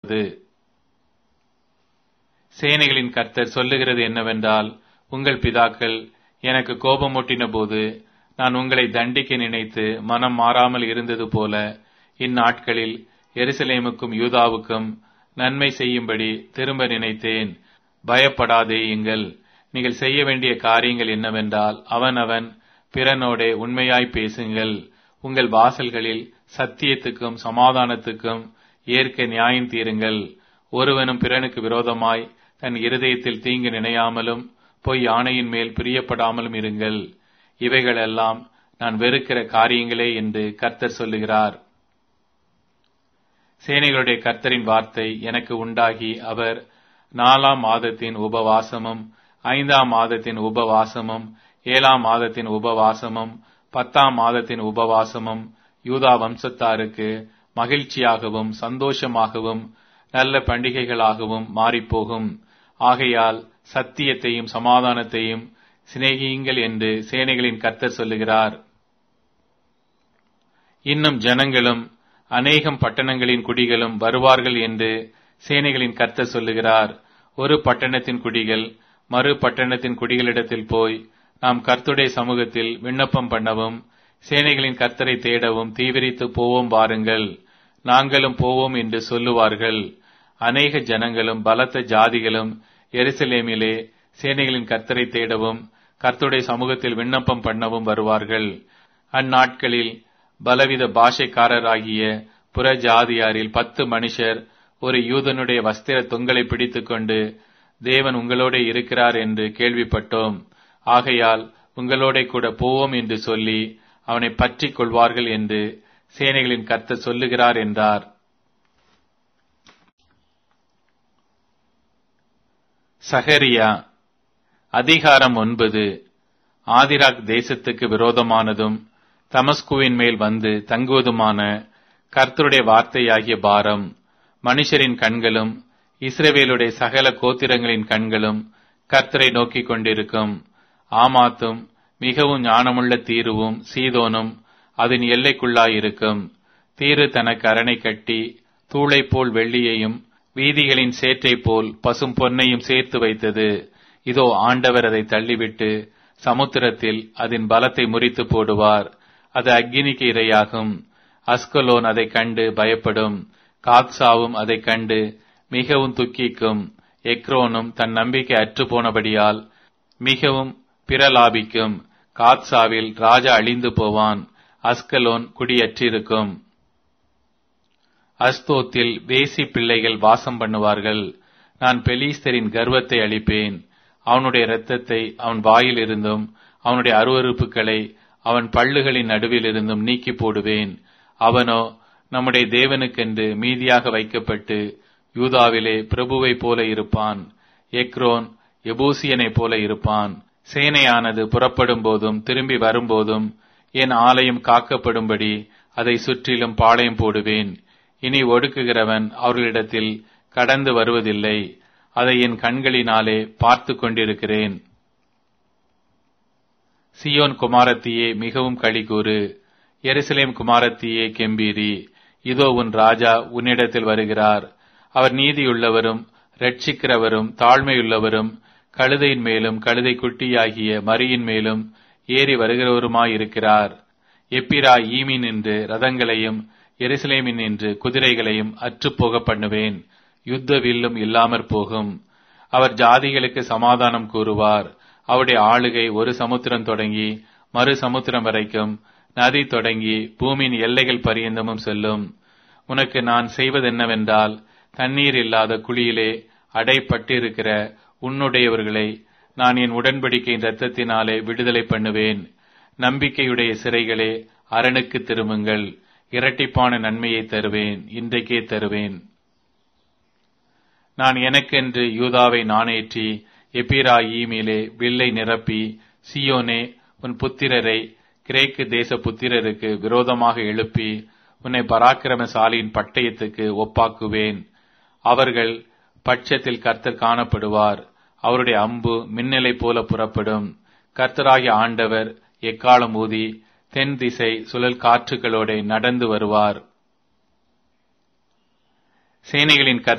உண்டாயிருந்தது சேனைகளின் கர்த்தர் சொல்லுகிறது என்னவென்றால் உங்கள் பிதாக்கள் எனக்கு கோபமூட்டின போது நான் உங்களை தண்டிக்க நினைத்து மனம் மாறாமல் இருந்தது போல இந்நாட்களில் எருசலேமுக்கும் யூதாவுக்கும் நன்மை செய்யும்படி திரும்ப நினைத்தேன் பயப்படாதேயுங்கள் நீங்கள் செய்ய வேண்டிய காரியங்கள் என்னவென்றால் அவனவன் பிறனோடே உண்மையாய் பேசுங்கள் உங்கள் வாசல்களில் சத்தியத்துக்கும் சமாதானத்துக்கும் ஏற்க நியாயம் தீருங்கள் ஒருவனும் பிறனுக்கு விரோதமாய் தன் இருதயத்தில் தீங்கு நினையாமலும் பொய் ஆணையின் மேல் பிரியப்படாமலும் இருங்கள் இவைகளெல்லாம் நான் வெறுக்கிற காரியங்களே என்று கர்த்தர் சொல்லுகிறார் சேனைகளுடைய கர்த்தரின் வார்த்தை எனக்கு உண்டாகி அவர் நாலாம் மாதத்தின் உபவாசமும் ஐந்தாம் மாதத்தின் உபவாசமும் ஏழாம் மாதத்தின் உபவாசமும் பத்தாம் மாதத்தின் உபவாசமும் யூதா வம்சத்தாருக்கு மகிழ்ச்சியாகவும் சந்தோஷமாகவும் நல்ல பண்டிகைகளாகவும் மாறிப்போகும் ஆகையால் சத்தியத்தையும் சமாதானத்தையும் சிநேகியுங்கள் என்று சேனைகளின் கர்த்தர் சொல்லுகிறார் இன்னும் ஜனங்களும் அநேகம் பட்டணங்களின் குடிகளும் வருவார்கள் என்று சேனைகளின் கர்த்தர் சொல்லுகிறார் ஒரு பட்டணத்தின் குடிகள் மறு பட்டணத்தின் குடிகளிடத்தில் போய் நாம் கர்த்துடைய சமூகத்தில் விண்ணப்பம் பண்ணவும் சேனைகளின் கர்த்தரை தேடவும் தீவிரித்து போவோம் வாருங்கள் நாங்களும் போவோம் என்று சொல்லுவார்கள் அநேக ஜனங்களும் பலத்த ஜாதிகளும் எருசலேமிலே சேனைகளின் கர்த்தரை தேடவும் கர்த்துடைய சமூகத்தில் விண்ணப்பம் பண்ணவும் வருவார்கள் அந்நாட்களில் பலவித பாஷைக்காரராகிய புற ஜாதியாரில் பத்து மனுஷர் ஒரு யூதனுடைய வஸ்திர தொங்கலை பிடித்துக்கொண்டு தேவன் உங்களோட இருக்கிறார் என்று கேள்விப்பட்டோம் ஆகையால் உங்களோட கூட போவோம் என்று சொல்லி அவனை பற்றிக் கொள்வார்கள் என்று சேனைகளின் கர்த்தர் சொல்லுகிறார் என்றார் சகரியா அதிகாரம் ஒன்பது ஆதிராக் தேசத்துக்கு விரோதமானதும் தமஸ்குவின் மேல் வந்து தங்குவதுமான கர்த்தருடைய வார்த்தையாகிய பாரம் மனுஷரின் கண்களும் இஸ்ரவேலுடைய சகல கோத்திரங்களின் கண்களும் கர்த்தரை நோக்கிக் கொண்டிருக்கும் ஆமாத்தும் மிகவும் ஞானமுள்ள தீருவும் சீதோனும் அதன் எல்லைக்குள்ளாயிருக்கும் தீரு தனக்கு அரணை கட்டி தூளை போல் வெள்ளியையும் வீதிகளின் சேற்றை போல் பசும் பொன்னையும் சேர்த்து வைத்தது இதோ ஆண்டவர் அதை தள்ளிவிட்டு சமுத்திரத்தில் அதன் பலத்தை முறித்து போடுவார் அது அக்கினிக்கு இரையாகும் அஸ்கலோன் அதை கண்டு பயப்படும் காக்சாவும் அதை கண்டு மிகவும் துக்கிக்கும் எக்ரோனும் தன் நம்பிக்கை அற்று போனபடியால் மிகவும் பிரலாபிக்கும் காத்சாவில் ராஜா அழிந்து போவான் அஸ்கலோன் குடியற்றிருக்கும் அஸ்தோத்தில் வேசி பிள்ளைகள் வாசம் பண்ணுவார்கள் நான் பெலீஸ்தரின் கர்வத்தை அளிப்பேன் அவனுடைய இரத்தத்தை அவன் வாயில் இருந்தும் அவனுடைய அருவறுப்புகளை அவன் பள்ளுகளின் நடுவில் இருந்தும் நீக்கி போடுவேன் அவனோ நம்முடைய தேவனுக்கென்று மீதியாக வைக்கப்பட்டு யூதாவிலே பிரபுவைப் போல இருப்பான் எக்ரோன் எபூசியனைப் போல இருப்பான் சேனையானது புறப்படும் போதும் திரும்பி வரும்போதும் என் ஆலயம் காக்கப்படும்படி அதை சுற்றிலும் பாளையம் போடுவேன் இனி ஒடுக்குகிறவன் அவர்களிடத்தில் கடந்து வருவதில்லை அதை என் கண்களினாலே பார்த்து கொண்டிருக்கிறேன் சியோன் குமாரத்தியே மிகவும் களிகூறு எருசலேம் குமாரத்தியே கெம்பீரி இதோ உன் ராஜா உன்னிடத்தில் வருகிறார் அவர் நீதியுள்ளவரும் ரட்சிக்கிறவரும் தாழ்மையுள்ளவரும் கழுதையின் மேலும் கழுதை குட்டியாகிய மரியின் மேலும் ஏறி வருகிறவருமாயிருக்கிறார் எப்பிரா ஈமின் என்று ரதங்களையும் எருசலேமின் என்று குதிரைகளையும் அற்றுப்போக பண்ணுவேன் யுத்த வில்லும் இல்லாமற் போகும் அவர் ஜாதிகளுக்கு சமாதானம் கூறுவார் அவருடைய ஆளுகை ஒரு சமுத்திரம் தொடங்கி மறு சமுத்திரம் வரைக்கும் நதி தொடங்கி பூமியின் எல்லைகள் பரியந்தமும் செல்லும் உனக்கு நான் செய்வதென்னவென்றால் தண்ணீர் இல்லாத குழியிலே அடைப்பட்டிருக்கிற உன்னுடையவர்களை நான் என் உடன்படிக்கையின் இரத்தத்தினாலே விடுதலை பண்ணுவேன் நம்பிக்கையுடைய சிறைகளே அரணுக்கு திரும்புங்கள் இரட்டிப்பான நன்மையை தருவேன் இன்றைக்கே தருவேன் நான் எனக்கென்று யூதாவை நாணேற்றி எப்பிராயீமிலே வில்லை நிரப்பி சியோனே உன் புத்திரரை கிரேக்கு தேச புத்திரருக்கு விரோதமாக எழுப்பி உன்னை பராக்கிரமசாலியின் பட்டயத்துக்கு ஒப்பாக்குவேன் அவர்கள் பட்சத்தில் கர்த்தர் காணப்படுவார் அவருடைய அம்பு மின்னலை போல புறப்படும் கர்த்தராகிய ஆண்டவர் எக்காலம் ஊதி தென் திசை சுழல் காற்றுகளோட நடந்து வருவார் சேனைகளின் கர்த்தர்